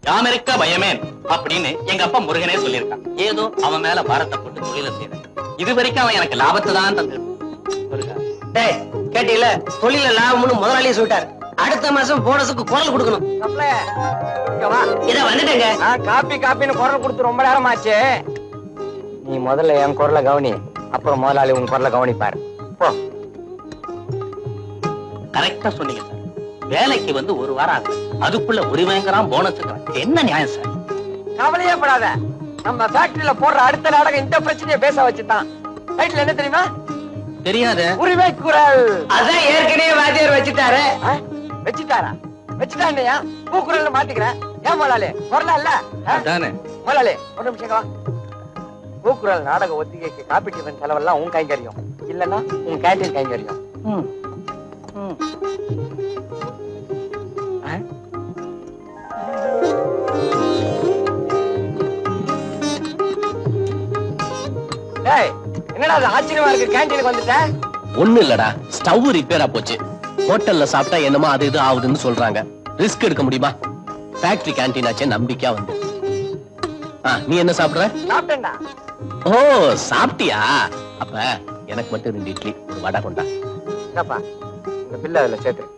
யாம் இருக்க பயமேன் அப்படின்னு எங்க அப்பா முருகனே சொல்லியிருக்கான் ஏதோ அவன் மேல பாரத்தை போட்டு தொழில செய்யறேன் இது வரைக்கும் அவன் எனக்கு லாபத்தை தான் தந்திருக்கான் டேய் கேட்டீல தொழில லாபம்னு முதலாளியே சொல்லிட்டாரு அடுத்த மாசம் போனஸுக்கு குரல் கொடுக்கணும் இத வந்துட்டேங்க காப்பி காப்பின்னு குரல் கொடுத்து ரொம்ப நேரம் ஆச்சு நீ முதல்ல என் குரலை கவனி அப்புறம் முதலாளி உன் குரலை கவனிப்பாரு போ கரெக்டா சொன்னீங்க சார் வேலைக்கு வந்து ஒரு வாரம் ஆகுது அதுக்குள்ள உரிமைங்கிறான் போனஸுங்கிறான் என்ன நியாயம் சார் கவலையே படாத நம்ம ஃபேக்டரியில போடுற அடுத்த நாடகம் இந்த பிரச்சனையை பேச வச்சுதான் டைட்டில் என்ன தெரியுமா தெரியாது உரிமை குரல் அதான் ஏற்கனவே வாத்தியார் வச்சுட்டாரு ஆ? வச்சுட்டாரா வச்சுட்டான்யா பூக்குரல் மாத்திக்கிறேன் ஏன் முதலாளி குரலா இல்ல ஆ? தானே முதலாளி ஒரு நிமிஷம் வா பூக்குரல் நாடக ஒத்திகைக்கு காப்பி டிஃபன் செலவெல்லாம் உன் கைங்கரியம் இல்லன்னா உன் கேண்டீன் கைங்கரியம் ஆ? டேய் என்னடா அது ஆச்சரியமா இருக்கு கேண்டீனுக்கு வந்துட்டேன் ஒண்ணு இல்லடா ஸ்டவ் ரிப்பேரா போச்சு ஹோட்டல்ல சாப்பிட்டா என்னமோ அது இது ஆகுதுன்னு சொல்றாங்க ரிஸ்க் எடுக்க முடியுமா ஃபேக்டரி கேண்டீன் ஆச்சே நம்பிக்கையா வந்து ஆ, நீ என்ன சாப்பிடுற சாப்பிட்டேன்டா ஓ சாப்பிட்டியா அப்ப எனக்கு மட்டும் ரெண்டு இட்லி ஒரு வடை கொண்டா என்னப்பா இந்த பில்ல அதுல சேர்த்து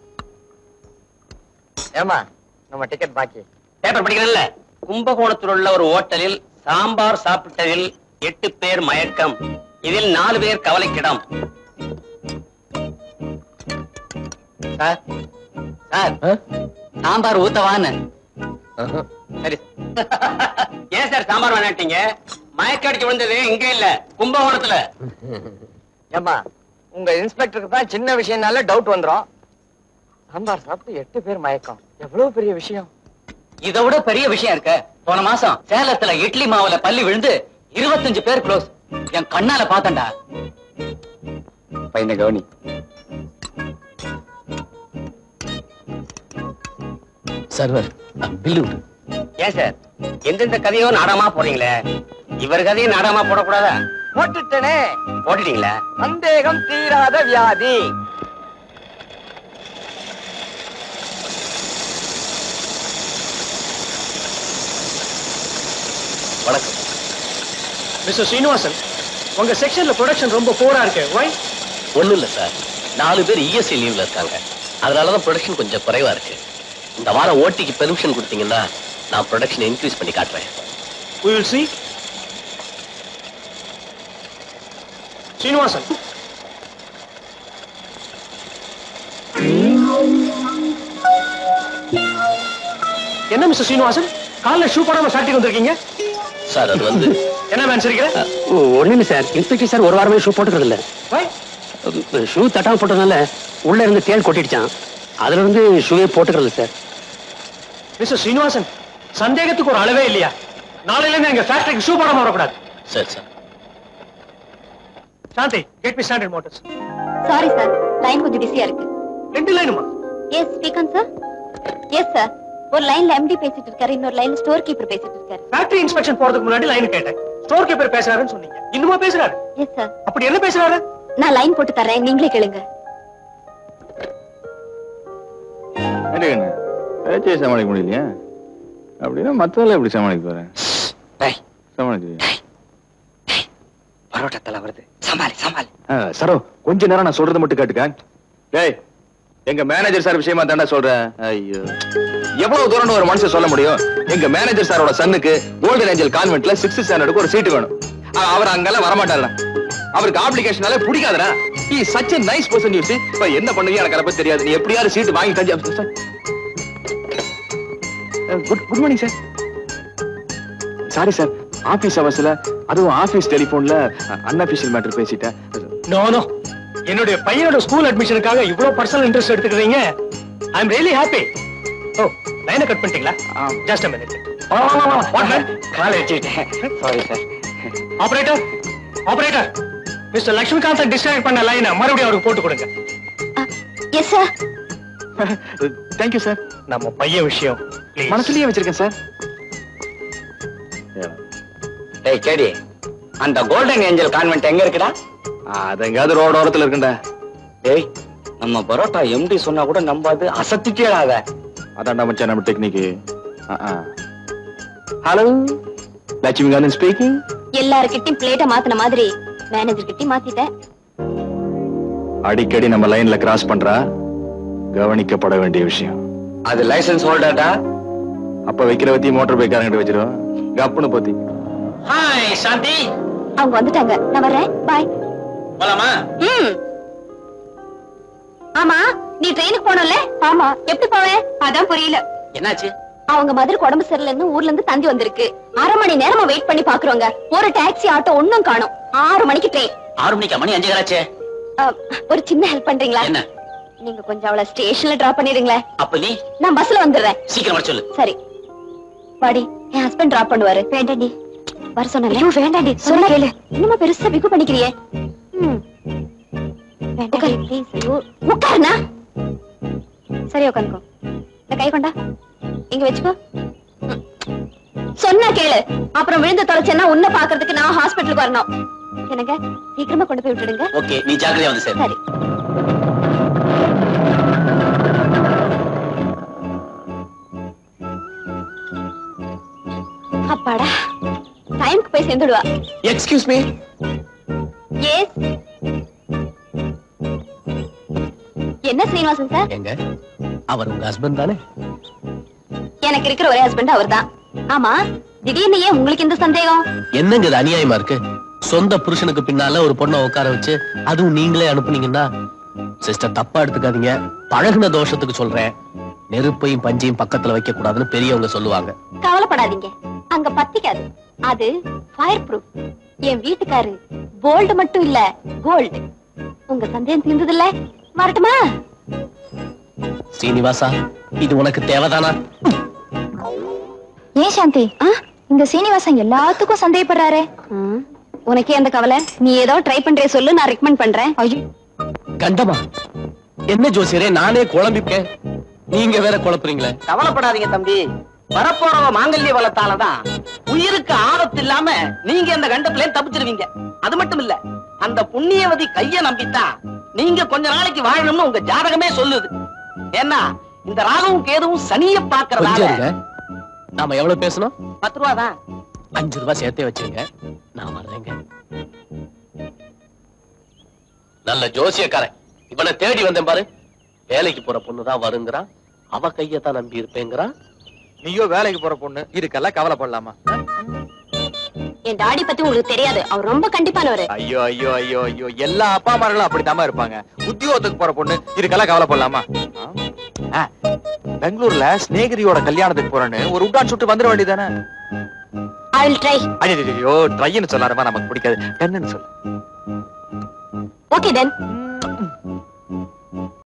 ஏமா நம்ம டிக்கெட் பாக்கி பேப்பர் படிக்கிறல்ல கும்பகோணத்தில் உள்ள ஒரு ஓட்டலில் சாம்பார் சாப்பிட்டதில் எட்டு பேர் மயக்கம் இதில் நாலு பேர் கவலைக்கிடம் சார் சார் ஆ? சாம்பார் ஊத்தவான்னு ஆஹா. சரி ஏன் சார் சாம்பார் வேணாட்டீங்க மயக்க அடிச்சு விழுந்தது இங்க இல்ல கும்பகோணத்துல ஏமா உங்க இன்ஸ்பெக்டருக்கு தான் சின்ன விஷயம்னால டவுட் வந்துரும் சாம்பார் சாப்பிட்டு எட்டு பேர் மயக்கம் எவ்வளவு பெரிய விஷயம் இதை விட பெரிய விஷயம் இருக்க போன மாசம் சேலத்துல இட்லி மாவுல பள்ளி விழுந்து இருபத்தஞ்சு பேர் க்ளோஸ் என் கண்ணால பாத்தண்டா பையனை கவனி சர்வர் பில்லு விடு. ஏன் சார் எந்தெந்த கதையோ நாடகமா போடுறீங்களே இவர் கதையும் நாடகமா போடக்கூடாதா போட்டுட்டனே போட்டுட்டீங்களா சந்தேகம் தீராத வியாதி வணக்கம் மிஸ்டர் ஸ்ரீனிவாசன் உங்க செக்ஷன்ல ப்ரொடக்ஷன் ரொம்ப போரா இருக்கு வை ஒண்ணும் இல்ல சார் நாலு பேர் இஎஸ்ஐ லீவ்ல இருக்காங்க அதனாலதான் ப்ரொடக்ஷன் கொஞ்சம் குறைவா இருக்கு இந்த வாரம் ஓட்டிக்கு பெர்மிஷன் கொடுத்தீங்கன்னா நான் ப்ரொடக்ஷன் இன்க்ரீஸ் பண்ணி காட்டுறேன் we will see ஸ்ரீனிவாசன் என்ன மிஸ்டர் ஸ்ரீனிவாசன் காலைல ஷூ போடாம ஃபேக்டரிக்கு வந்திருக்கீங்க சார் அது வந்து என்ன மேன் சரிக்கிற ஒண்ணு இல்ல சார் இன்ஸ்பெக்டர் சார் ஒரு வாரமே ஷூ போட்டுக்கிறது இல்ல வை ஷூ தட்டாம போட்டதுனால உள்ள இருந்து தேள் கொட்டிடுச்சான் அதுல இருந்து ஷூவே போட்டுக்கிறது சார் மிஸ்டர் ஸ்ரீனிவாசன் சந்தேகத்துக்கு ஒரு அளவே இல்லையா நாளையில இருந்து எங்க ஃபேக்டரிக்கு ஷூ போடாம வரக்கூடாது சரி sir Shanthi get me Standard Motors sorry sir line கொஞ்சம் பிஸியா இருக்கு ரெண்டு லைனுமா yes speaking sir yes sir ஒரு லைன்ல எம்டி பேசிட்டு இருக்காரு இன்னொரு லைன்ல ஸ்டோர் கீப்பர் பேசிட்டு இருக்காரு ஃபேக்டரி இன்ஸ்பெக்ஷன் போறதுக்கு முன்னாடி லைன் கேட்டேன் ஸ்டோர் கீப்பர் பேசுறாருன்னு சொன்னீங்க இன்னுமா பேசுறாரு எஸ் சார் அப்படி என்ன பேசுறாரு நான் லைன் போட்டு தரேன் நீங்களே கேளுங்க என்ன பேச்சே சமாளிக்க முடியலையா அப்படின்னா மத்ததெல்லாம் எப்படி சமாளிக்க போறேன் டேய் சமாளிக்கிறீங்க பரோட்டா தலை வருது சமாளி சமாளி சரோ கொஞ்ச நேரம் நான் சொல்றதை மட்டும் கேட்டுக்க டேய் எங்க மேனேஜர் சார் விஷயமா தாண்டா சொல்றேன் ஐயோ எவ்வளவு தூரம் ஒரு மனுஷன் சொல்ல முடியும் எங்க மேனேஜர் சாரோட சன்னுக்கு கோல்டன் ஏஞ்சல் கான்வென்ட்ல சிக்ஸ்த் ஸ்டாண்டர்டுக்கு ஒரு சீட்டு வேணும் அ- அவர் அங்கெல்லாம் வரமாட்டாருடா அவருக்கு ஆப்ளிகேஷனால பிடிக்காதடா he is such a nice person you see இப்ப என்ன பண்ணுவீங்க எனக்கு அதை பத்தி தெரியாது நீ எப்படியாவது சீட்டு வாங்கி தஞ்சு good good morning sir sorry sir office அவர்ஸ்ல அதுவும் ஆபீஸ் டெலிபோன்ல அன்அபிஷியல் மேட்டர் பேசிட்டேன் நோ நோ என்னுடைய பையனோட ஸ்கூல் அட்மிஷனுக்காக இவ்வளவு பர்சனல் இன்ட்ரெஸ்ட் எடுத்துக்கிறீங்க ஐ அம் ரியலி ஹாப்பி ஓ லைனை கட் பண்ணிட்டீங்களா ஜஸ்ட் a minute காலை வச்சுக்கிட்டேன் sorry sir operator operator mister Lakshmikant distract பண்ண லைனை மறுபடியும் அவருக்கு போட்டு கொடுங்க எஸ் சார் தேங்க்யூ சார் நம்ம பையன் விஷயம் please. மனசுலயே வச்சிருக்கேன் சார் டேய் கேடி அந்த கோல்டன் ஏஞ்சல் கான்வென்ட் எங்க இருக்குடா அது எங்கேயாவது ரோடு ஓரத்துல இருக்குண்டா டேய் நம்ம பரோட்டா எம்டி சொன்னா கூட நம்பாது அசத்திக்கேடாத அதான்டா மச்சான் நம்ம டெக்னிக்கு ஹலோ லட்சுமிகாந்தன் ஸ்பீக்கிங் எல்லாருக்கிட்டையும் பிளேட்ட மாத்தின மாதிரி மேனேஜர் கிட்டயும் மாத்திட்டேன் அடிக்கடி நம்ம லைன்ல கிராஸ் பண்றா கவனிக்கப்பட வேண்டிய விஷயம் அது லைசென்ஸ் ஹோல்டர்டா அப்ப வைக்கிற வத்தி மோட்டார் பைக்காரங்கிட்ட வச்சிரும் கப்புன்னு போத்தி ஹாய் சாந்தி அவங்க வந்துட்டாங்க நான் வர்றேன் பாய் போலாமா ம் ஆமா நீ ட்ரெயினுக்கு போனல ஆமா எப்படி போவேன் அதான் புரியல என்னாச்சு அவங்க மதுரைக்கு உடம்பு சரியில்லைன்னு ஊர்ல இருந்து தந்தி வந்திருக்கு அரை மணி நேரமா வெயிட் பண்ணி பாக்குறோங்க ஒரு டாக்ஸி ஆட்டோ ஒண்ணும் காணும் ஆறு மணிக்கு ட்ரெயின் ஆறு மணிக்கா மணி அஞ்சு கலாச்சே ஒரு சின்ன ஹெல்ப் பண்றீங்களா என்ன நீங்க கொஞ்சம் அவளை ஸ்டேஷன்ல டிராப் பண்ணிடுங்களேன் அப்ப நீ நான் பஸ்ல வந்துடுறேன் சீக்கிரம் வர சொல்லு சரி வாடி என் ஹஸ்பண்ட் டிராப் பண்ணுவாரு வேண்டாண்டி வர சொன்னல வேண்டாண்டி சொன்ன கேளு இன்னுமா பெருசா பிக்கு பண்ணிக்கிறியே ம். வேண்டாண்டி ப்ளீஸ் உட்காருண்ணா சரி உட்காந்துக்கோ இந்த கை கொண்டா இங்க வச்சுக்கோ ம். சொன்னா கேளு அப்புறம் விழுந்து தொலைச்சேன்னா உன்னை பாக்குறதுக்கு நான் ஹாஸ்பிட்டலுக்கு வரணும் எனக்கு சீக்கிரமா கொண்டு போய் விட்டுடுங்க ஓகே நீ ஜாக்கிரதையா வந்து சேரு சரி அப்பாடா டைம்க்கு போய் சேர்ந்துடுவா எக்ஸ்கியூஸ் மீ எஸ் என்ன சீனிவாசன் சார் எங்க அவர் உங்க ஹஸ்பண்ட் தானே எனக்கு இருக்கிற ஒரே ஹஸ்பண்ட் அவர்தான் ஆமா திடீர்னு ஏன் உங்களுக்கு இந்த சந்தேகம் என்னங்க இது அநியாயமா இருக்கு சொந்த புருஷனுக்கு பின்னால ஒரு பொண்ணை உட்கார வச்சு அதுவும் நீங்களே அனுப்புனீங்கன்னா சிஸ்டர் தப்பா எடுத்துக்காதீங்க பழகுன தோஷத்துக்கு சொல்றேன் நெருப்பையும் பஞ்சையும் பக்கத்துல வைக்க கூடாதுன்னு பெரியவங்க சொல்லுவாங்க கவலைப்படாதீங்க அங்க பத்திக்காது அது ஃபயர் ப்ரூஃப் என் வீட்டுக்காரு போல்டு மட்டும் இல்ல கோல்டு உங்க சந்தேகம் தீர்ந்தது இல்ல வரட்டுமா ஸ்ரீனிவாசா இது உனக்கு தேவைதானா ஏன் சாந்தி இந்த சீனிவாசன் எல்லாத்துக்கும் சந்தேகப்படுறாரு உனக்கே அந்த கவலை நீ ஏதோ ட்ரை பண்றே சொல்லு நான் ரெக்கமெண்ட் பண்றேன் ஐயோ கண்டமா என்ன ஜோசியரே நானே குழம்பிப்பேன் நீங்க வேற குழப்புறீங்களே கவலைப்படாதீங்க தம்பி வரப்போறவ மாங்கல்ய வளத்தாலதான் உயிருக்கு ஆபத்து இல்லாம நீங்க அந்த கண்டத்துல தப்பிச்சிருவீங்க அது மட்டும் இல்ல அந்த புண்ணியவதி கைய நம்பித்தான் நீங்க கொஞ்ச நாளைக்கு வாழணும்னு உங்க ஜாதகமே சொல்லுது ஏன்னா இந்த ராகவும் கேதுவும் சனிய கொஞ்சம் பாக்குறதால இருங்க நாம எவ்வளவு பேசணும் பத்து ரூபா தான் அஞ்சு ரூபாய் சேர்த்தே வச்சிருங்க நான் வர்றேங்க நல்ல ஜோசியக்காரன் இவனை தேடி வந்தேன் பாரு வேலைக்கு போற பொண்ணுதான் வருங்கிறான் அவ கையத்தான் நம்பி இருப்பேங்கிறான் நீயோ வேலைக்கு போற பொண்ணு இதுக்கெல்லாம் கவலைப்படலாமா என் டாடி பத்தி உங்களுக்கு தெரியாது அவர் ரொம்ப கண்டிப்பானவரு ஐயோ ஐயோ ஐயோ ஐயோ எல்லா அப்பா அம்மார்களும் அப்படித்தாம்மா இருப்பாங்க உத்தியோகத்துக்கு போற பொண்ணு இதுக்கெல்லாம் கவலைப்படலாமா ஆ, பெங்களூர்ல ஸ்நேகிரியோட கல்யாணத்துக்கு போறேன்னு ஒரு உட்டான் சுட்டு வந்துட வேண்டியதானே ஐ வில் ட்ரை ஐயோ ட்ரைன்னு சொல்லாரமா நமக்கு பிடிக்காது டென்னு சொல்லு ஓகே தென் ம்,